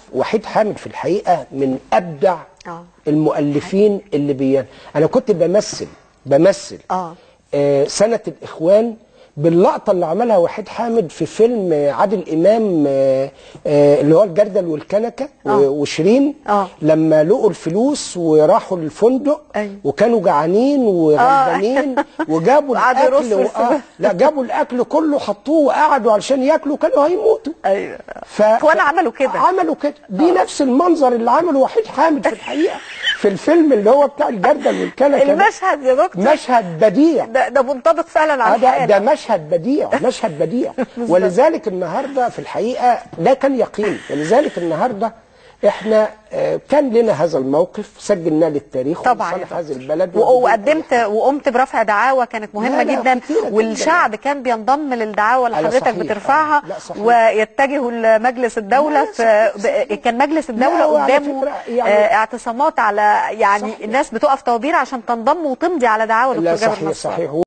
وحيد حامد في الحقيقه من ابدع آه. المؤلفين اللي بي انا كنت بمثل بمثل آه. آه سنه الاخوان باللقطه اللي عملها وحيد حامد في فيلم آه، عادل امام آه آه اللي هو الجردل والكنكه آه. و- وشيرين آه. لما لقوا الفلوس وراحوا للفندق أيوة. وكانوا جعانين وغلبانين وجابوا وقعدوا الاكل يرصوا و... الفلوس. آه لا جابوا الاكل كله حطوه وقعدوا علشان ياكلوا كانوا هيموتوا ايوه ف... اخوان عملوا كده عملوا كده دي نفس المنظر اللي عمله وحيد حامد في الحقيقه في الفيلم اللي هو بتاع الجردل والكنكه ده. المشهد يا دكتور مشهد بديع ده, ده منطبق فعلا على آه ده, الحاله ده مشهد بديع مشهد بديع ولذلك النهارده في الحقيقه ده كان يقين ولذلك النهارده احنا آه، كان لنا هذا الموقف سجلناه للتاريخ طبعا يا ولصالح دكتور. هذه البلد و- وقدمت وقمت برفع دعاوى كانت مهمه لا، لا، جدا كتيرة جداً. والشعب كان بينضم للدعاوى اللي على حضرتك صحيح. بترفعها لا، صحيح. ويتجهوا لمجلس الدوله لا، في صحيح، صحيح. ب- كان مجلس لا، الدوله وعلى قدامه فكرة يعني- آه، اعتصامات على يعني صحيح. الناس بتقف طوابير عشان تنضم وتمضي على دعاوى لا دكتور جابر صحيح نصار صحيح